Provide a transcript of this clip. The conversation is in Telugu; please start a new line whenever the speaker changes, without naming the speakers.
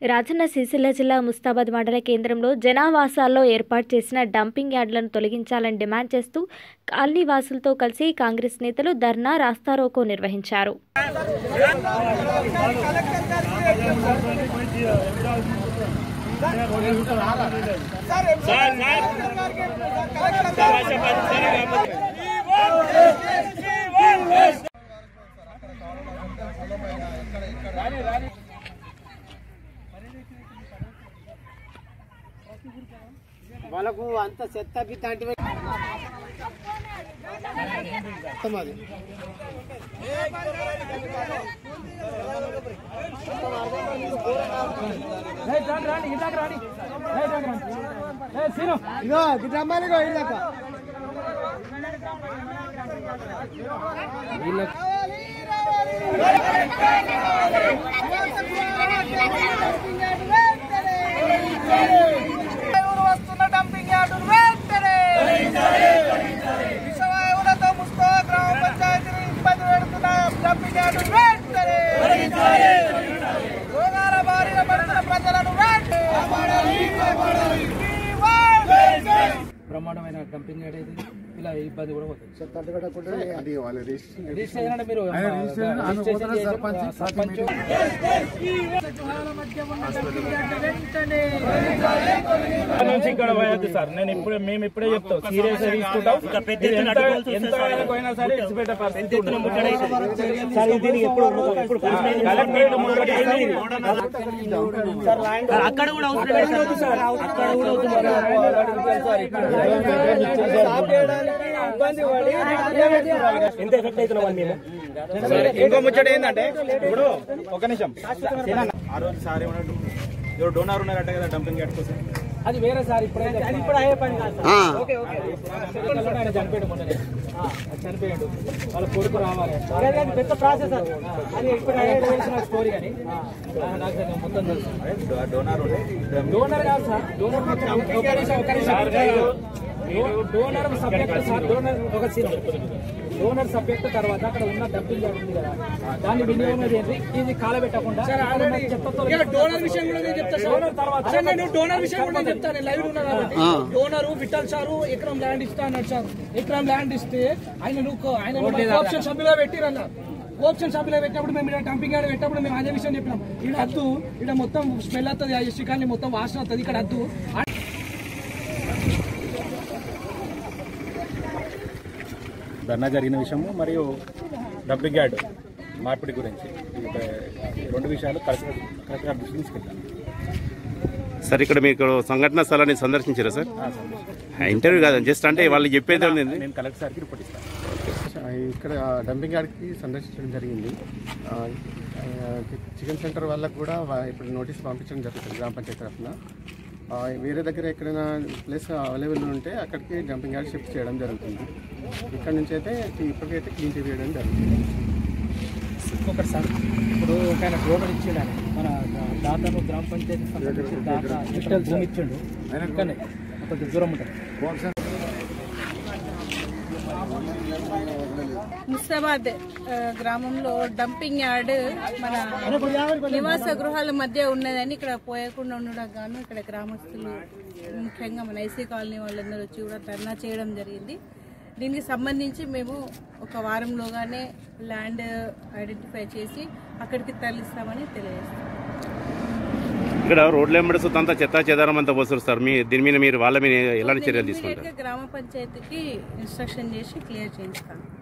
రాజన్న సిరిసిల్ల జిల్లా ముస్తాబాద్ మండల కేంద్రంలో జనావాసాల్లో ఏర్పాటు చేసిన డంపింగ్ యార్డులను తొలగించాలని డిమాండ్ చేస్తూ కాలనీ వాసులతో కలిసి కాంగ్రెస్ నేతలు ధర్నా రాస్తారోకో నిర్వహించారు
వాళ్ళకు అంత చెత్త గిట్ట మొత్తం అది ఇగో గిట్ట అమ్మాయిలు ఇగో ఇళ్ళక
ఎవరు వస్తున్న డంపింగ్ యార్డులు వెంటనే విషవాయువులతో ముస్కో గ్రామ పంచాయతీని ఇబ్బంది పెడుతున్న డంపింగ్ యార్డులు వెంటనే రోగాల బారిన పడుతున్న ప్రజలను వెంటనే
బ్రహ్మాండమైన డంపింగ్ యార్డ్ అయితే ఇలా ఇబ్బంది కూడా పోతుంది
చెత్త అంటుకట్టకుండా అది వాళ్ళ రిజిస్ట్రేషన్
రిజిస్టర్ అయినా మీరు రిజిస్ట్రేషన్ చేసి సర్పంచ్
నుంచి ఇక్కడ పోయొద్దు సార్ నేను ఇప్పుడు మేము ఇప్పుడే చెప్తాం సీరియస్ తీసుకుంటాం ఇది ఎంత ఎంత వరకు అయినా సరే ఇచ్చిపెట్టే పరిస్థితి ఉండదు. కలెక్టరేట్ ముంగట ఇది.
అక్కడ కూడా అవసరం సార్ అక్కడ కూడా
ఎంత ఎఫెక్ట్ అవుతున్నాం మేము ఇంకో ముచ్చట ఏంటంటే ఇప్పుడు ఒక నిమిషం ఆ రోజు సార్ ఏమన్నాడు ఎవరు డోనార్ ఉన్నారంట కదా డంపింగ్ యార్డ్ కోసం
అది వేరే సార్ ఇప్పుడైతే అది ఇప్పుడు అయ్యే పని కాదు సార్. ఆయన చనిపోయాడు మొన్ననే. ఆ, చనిపోయాడు వాళ్ళ కొడుకు రావాలి అది అది పెద్ద ప్రాసెస్ అది అది ఇప్పుడు అయ్యే తెలిసిన స్టోరీ కానీ ఆ, నాకు తెలియదు, మొత్తం తెలుసు
డో- డోనార్ ఉండే
డోనర్ కాదు సార్ డోనర్ మొత్తం ఒక నిమిషం ఒక నిమిషం డో- డోనర్ సబ్జెక్ట్ సార్ డోనర్ ఒక సీన్ డోనర్ సబ్జెక్ట్ తర్వాత అక్కడ ఉన్న డబ్బులు యార్డ్ ఉంది కదా దాన్ని వినియోగం ఏంటి ఇది కాలబెట్టకుండా డోనర్ విషయం కూడా నేను చెప్తా డోనర్ తర్వాత
నేను డోనర్ విషయం కూడా నేను చెప్తాను లైవ్ ఉన్నా కాబట్టి డోనరు విఠల్ సారు ఎకరం ల్యాండ్ ఇస్తా అన్నాడు సార్ ఎకరం ల్యాండ్ ఇస్తే ఆయన నువ్వు ఆయన ఆప్షన్ సభ్యులుగా పెట్టిరన్న ఆప్షన్ సభ్యులుగా పెట్టినప్పుడు మేము ఇక్కడ డంపింగ్ యార్డ్ పెట్టినప్పుడు మేము అదే విషయం చెప్పినాం ఇక్కడ అద్దు ఇక్కడ మొత్తం స్మెల్ వస్తుంది ఆ ఎస్టీ కాలనీ మొత్తం వాసన వస్తుంది ఇక్కడ అద్దు
ధర్నా జరిగిన విషయము మరియు డంపింగ్ యార్డ్ మార్పిడి గురించి ఈ రెండు విషయాలు కలెక్టర్ కలెక్టర్ గారి దృష్టికి తీసుకెళ్తాను
సార్ ఇక్కడ మీకు సంఘటన స్థలాన్ని సందర్శించారా సార్ ఇంటర్వ్యూ కాదు జస్ట్ అంటే వాళ్ళు చెప్పేది ఉంది
నేను కలెక్టర్ సార్కి రిపోర్ట్ ఇస్తాను
ఇక్కడ డంపింగ్ యార్డ్కి సందర్శించడం జరిగింది ఆ, ఆ, చికెన్ సెంటర్ వాళ్ళకు కూడా వా- ఇప్పుడు నోటీస్ పంపించడం జరుగుతుంది గ్రామ పంచాయతీ తరఫున ఆ, వేరే దగ్గర ఎక్కడైనా ప్లేస్ అవైలబుల్ ఉంటే అక్కడికి డంపింగ్ యార్డ్ షిఫ్ట్ చేయడం జరుగుతుంది ఇక్కడ నుంచి అయితే ఇప్పటికైతే క్లీన్ చేయడం జరుగుతుంది
ఇంకొకటి సార్ ఇప్పుడు ఒక ఆయన డోనర్ ఇచ్చిండు ఆయన మన దాదాపు గ్రామ పంచాయతీ సంబంధించి దాదా ఇష్టం భూమి ఇచ్చిండు ఇక్కడనే కొంచెం దూరం ఉంటుంది
ముస్తాబాద్ ఆ, గ్రామంలో డంపింగ్ యార్డ్ మన నివాస గృహాల మధ్య ఉన్నదని ఇక్కడ పోయకుండా ఉండడం గాను ఇక్కడ గ్రామస్తులు ముఖ్యంగా మన ఐసీ కాలనీ వాళ్ళందరూ వచ్చి కూడా ధర్నా చేయడం జరిగింది దీనికి సంబంధించి మేము ఒక వారంలోగానే ల్యాండ్ ఐడెంటిఫై చేసి అక్కడికి తరలిస్తామని తెలియజేస్తాం
ఇక్కడ రోడ్ల వెంబడి అంతా చెత్త చెదారం అంతా పోస్తారు సార్ మీ దీని మీద మీరు వాళ్ళ మీద ఎలాంటి చర్యలు తీసుకుంటారు
ఇమ్మీడియట్గా గ్రామ పంచాయతీకి ఇన్స్ట్రక్షన్ చేసి క్లియర్ చేయిస్తాం